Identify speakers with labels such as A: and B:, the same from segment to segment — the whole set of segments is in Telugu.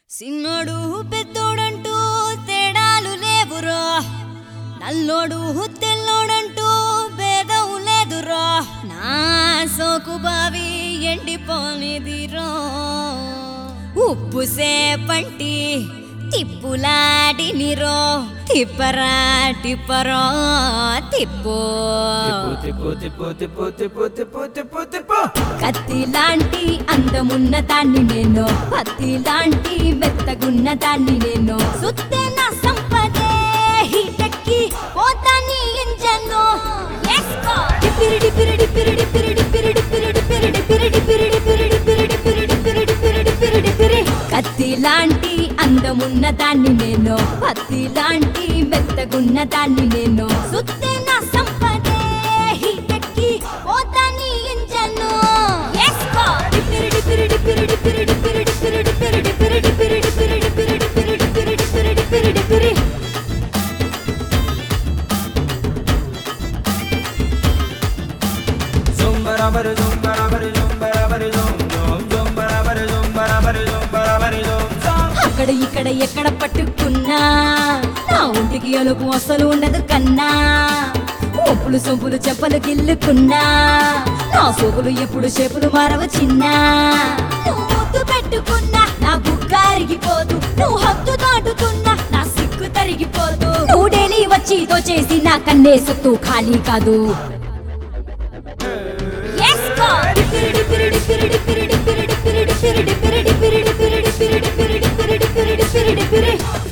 A: సిన్నోడు పెద్దోడంటూ తేడాలు లేవురో నల్లోడు తెల్లోడంటూ భేదం లేదురో నా సోకు బావి ఎండిపోనిదిరో ఉప్పు సేపంటి తిప్పులాడినిరో తిప్పరా టిప్పరో తిప్పు
B: తిప్పు తిప్పు తిప్పు తిప్పు తిప్పు తిప్పు తిప్పు
A: కత్తి లాంటి అందమున్న దాన్ని నేను పత్తి లాంటి మెత్తగున్న దాన్ని నేను సుత్తే నా సంపదే హీటెక్కి పోతాని ఇంజన్ను డిపిరి డిపిరి డిపిరి డిపిరి డిపిరి డిపిరి డిపిరి డిపిరి డిపిరి డిపిరి డిపిరి డిపిరి డిపిరి డిపిరి డిపిరి డిపిరి కత్తి లాంటి అందమున్న దాన్ని నేను పత్తి లాంటి మెత్తగున్న దాన్ని నేను సుత్తే నా సంపదే హీటెక్కి పోతాని ఇంజన్ను డిపిరి డిపిరి డిపిరి డిపిరి డిపిరి డిపిరి డిపిరి డిపిరి డిపిరి డిపిరి డిపిరి డిపిరి డిపిరి డిపిరి డిపిరి డిపిరి
B: జుంబరబరు జుంబరబరు జుంబరబరు జుం జుం జుంబరబరు జుంబరబరు జుంబరబరు జుం జుం
A: అక్కడ ఇక్కడ ఎక్కడ పట్టుకున్నా నా ఒంటికి అలుపు అసలు ఉండదు కన్నా ఒప్పులు సొంపులు చెప్పలు గిల్లుకున్నా నా సోపులు ఎప్పుడు చేపులు మారవ చిన్నా నువ్వు ముద్దు పెట్టుకున్నా నా బుగ్గ అరిగిపోదు నువ్వు హద్దు దాటుతున్నా నా సిగ్గు తరిగిపోదు నువ్వు డైలీ వచ్చి చేసి నా కన్నే సొత్తు ఖాళీ కాదు Yes, go! డిపిరి డిపిరి డిపిరి డిపిరి డిపిరి డిపిరి డిపిరి డిపిరి డిపిరి డిపిరి డిపిరి డిపిరి డిపిరి డిపిరి డిపిరి డిపిరి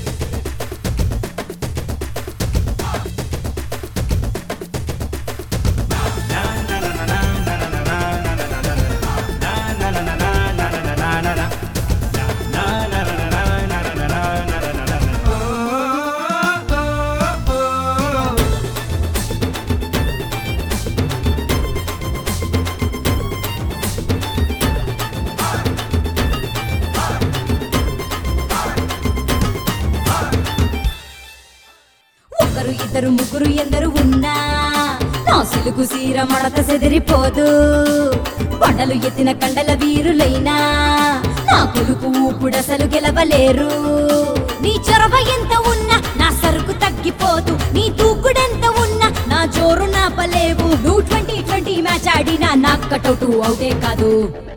A: ఒకరు ఇద్దరు ముగ్గురు ఎందరు ఉన్నా నా సిలుకు సీర మడత సెదిరిపోదు కొండలు ఎత్తిన కండల వీరులైనా నా కొలుకు ఊపుడసలు గెలవలేరు నీ చొరవ ఎంత ఉన్నా నా సరుకు తగ్గిపోదు నీ దూకుడెంత ఉన్నా నా జోరు నాపలేవు నువ్వు ట్వంటీ ట్వంటీ మ్యాచ్ ఆడినా నాకు కటౌట్ అవుటే కాదు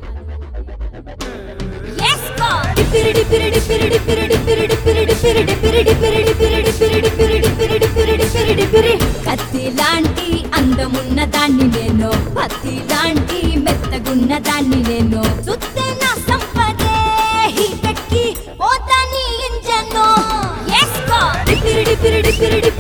A: Yes, go! డిపిరి డిపిరి డిపిరి డిపిరి డిపిరి డిపిరి డిపిరి డిపిరి డిపిరి డిపిరి డిపిరి డిపిరి డిపిరి డిపిరి డిపిరి డిపిరి కత్తి లాంటి అందమున్న దాన్ని నేను పత్తి లాంటి మెత్తగున్న దాన్ని నేను సుత్తే నా సంపదే హీటెక్కి పోతాని ఇంజన్ను Yes, go! డిపిరి డిపిరి డిపిరి డిపిరి